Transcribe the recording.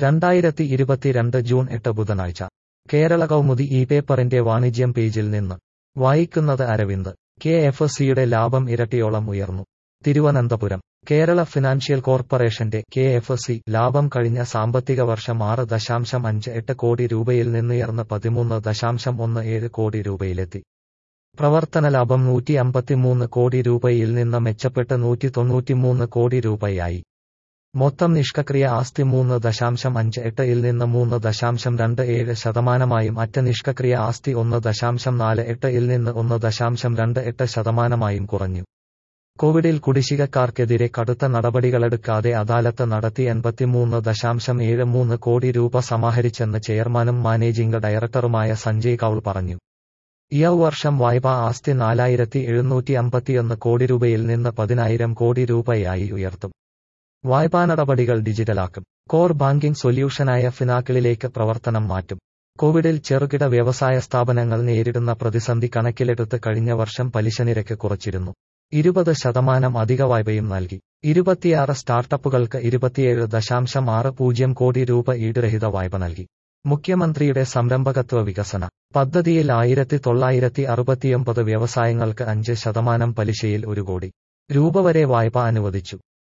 രണ്ടായിരത്തി ഇരുപത്തിരണ്ട് ജൂൺ എട്ട് ബുധനാഴ്ച കേരള കൗമുദി ഈ പേപ്പറിന്റെ വാണിജ്യം പേജിൽ നിന്ന് വായിക്കുന്നത് അരവിന്ദ് കെ എഫ് സിയുടെ ലാഭം ഇരട്ടിയോളം ഉയർന്നു തിരുവനന്തപുരം കേരള ഫിനാൻഷ്യൽ കോർപ്പറേഷന്റെ കെ എഫ് സി ലാഭം കഴിഞ്ഞ സാമ്പത്തിക വർഷം ആറ് ദശാംശം അഞ്ച് എട്ട് കോടി രൂപയിൽ നിന്നുയർന്ന് പതിമൂന്ന് ദശാംശം ഒന്ന് ഏഴ് കോടി രൂപയിലെത്തി പ്രവർത്തന ലാഭം നൂറ്റി അമ്പത്തിമൂന്ന് കോടി രൂപയിൽ നിന്ന് മെച്ചപ്പെട്ട് നൂറ്റി തൊണ്ണൂറ്റിമൂന്ന് കോടി രൂപയായി മൊത്തം നിഷ്ക്രിയ ആസ്തി മൂന്ന് ദശാംശം അഞ്ച് എട്ട് ഇൽ നിന്ന് മൂന്ന് ദശാംശം രണ്ട് ഏഴ് ശതമാനമായും അറ്റ നിഷ്ക്രിയ ആസ്തി ഒന്ന് ദശാംശം നാല് എട്ട് ഇൽ നിന്ന് ഒന്ന് ദശാംശം രണ്ട് എട്ട് ശതമാനമായും കുറഞ്ഞു കോവിഡിൽ കുടിശ്ശികക്കാർക്കെതിരെ കടുത്ത നടപടികളെടുക്കാതെ അദാലത്ത് നടത്തി എൺപത്തിമൂന്ന് ദശാംശം ഏഴ് മൂന്ന് കോടി രൂപ സമാഹരിച്ചെന്ന് ചെയർമാനും മാനേജിംഗ് ഡയറക്ടറുമായ സഞ്ജയ് കൌൾ പറഞ്ഞു ഈ വർഷം വായ്പാ ആസ്തി നാലായിരത്തി എഴുന്നൂറ്റി അമ്പത്തിയൊന്ന് കോടി രൂപയിൽ നിന്ന് പതിനായിരം കോടി രൂപയായി ഉയർത്തും വായ്പാ നടപടികൾ ഡിജിറ്റലാക്കും കോർ ബാങ്കിംഗ് സൊല്യൂഷനായ ഫിനാക്കിളിലേക്ക് പ്രവർത്തനം മാറ്റും കോവിഡിൽ ചെറുകിട വ്യവസായ സ്ഥാപനങ്ങൾ നേരിടുന്ന പ്രതിസന്ധി കണക്കിലെടുത്ത് കഴിഞ്ഞ വർഷം പലിശ നിരക്ക് കുറച്ചിരുന്നു ഇരുപത് ശതമാനം അധിക വായ്പയും നൽകി ഇരുപത്തിയാറ് സ്റ്റാർട്ടപ്പുകൾക്ക് ഇരുപത്തിയേഴ് ദശാംശം ആറ് പൂജ്യം കോടി രൂപ ഈടുരഹിത വായ്പ നൽകി മുഖ്യമന്ത്രിയുടെ സംരംഭകത്വ വികസന പദ്ധതിയിൽ ആയിരത്തി തൊള്ളായിരത്തി അറുപത്തിയൊമ്പത് വ്യവസായങ്ങൾക്ക് അഞ്ച് ശതമാനം പലിശയിൽ ഒരു കോടി രൂപ വരെ വായ്പ അനുവദിച്ചു